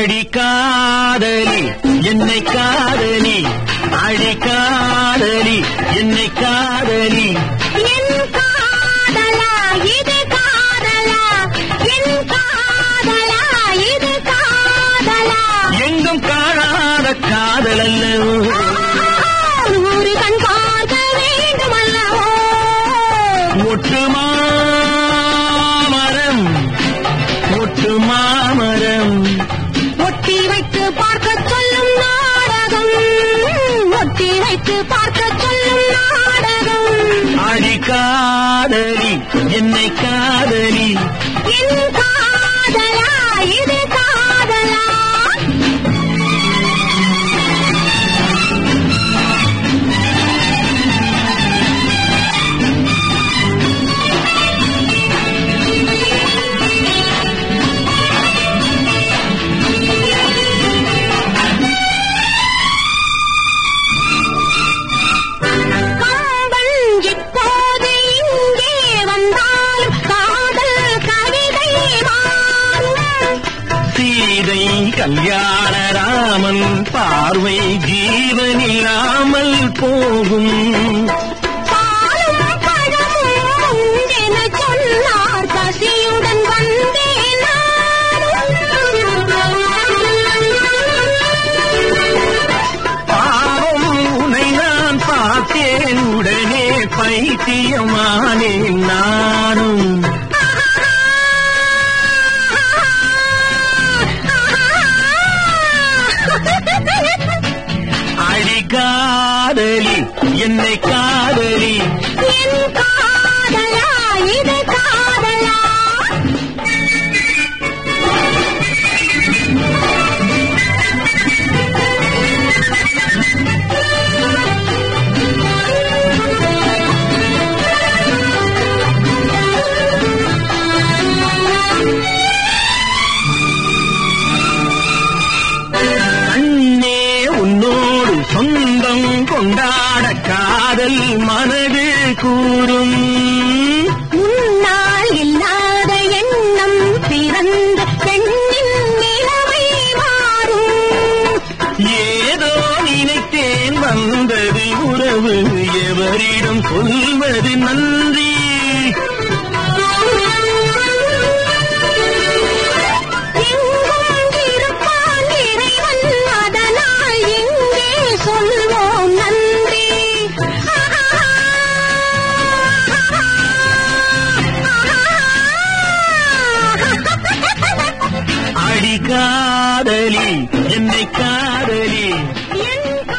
அடி காதலி என்னை காதலி அடி காதலி என்னை காதலி என் காதலா இது காதலா என் காதலா இது காதலா எங்கும் காணாத காதல் அல்லவோ ஒரு கண் பார்க்க வேண்டுமல்லவோ ஒட்டு மாமரம் ஒட்டு மாமரம் ஒட்டி வைத்து பார்க்க சொல்லும் நாடகம் ஒட்டி வைத்து பார்க்க சொல்லும் நாடகம் அடி காதலி என்னை காதலி என் காதலா இது காதலா கம்பன் இப்போது இங்கே வந்தாலும் காதல் கவிதை மாறும் சீதை கல்யாண ராமன் பார்வை ஜீவனில்லாமல் போகும் பாலும் பழமும் உண்டென சொன்னார் பசியுடன் வந்தேன் பாவம் உன்னை நான் பார்த்தேன் உடனே பைத்தியமானேன் நானும் அடி காதலி என்னை காதலி என் காதலா இது காதலா அண்ணே உன்னோடு சொந்தம் கொண்டாட காதல் மனது கூறும் முன்னால் இல்லாத எண்ணம் பிறந்த பெண்ணின் நிலைமை மாறும் ஏதோ நினைத்தேன் வந்தது உறவு எவரிடம் சொல்வது நன்றி எங்கும் இருப்பான் இறைவன் அதனால் எங்கே சொல்வோம் நன்றி அடி காதலி என்னை காதலி என்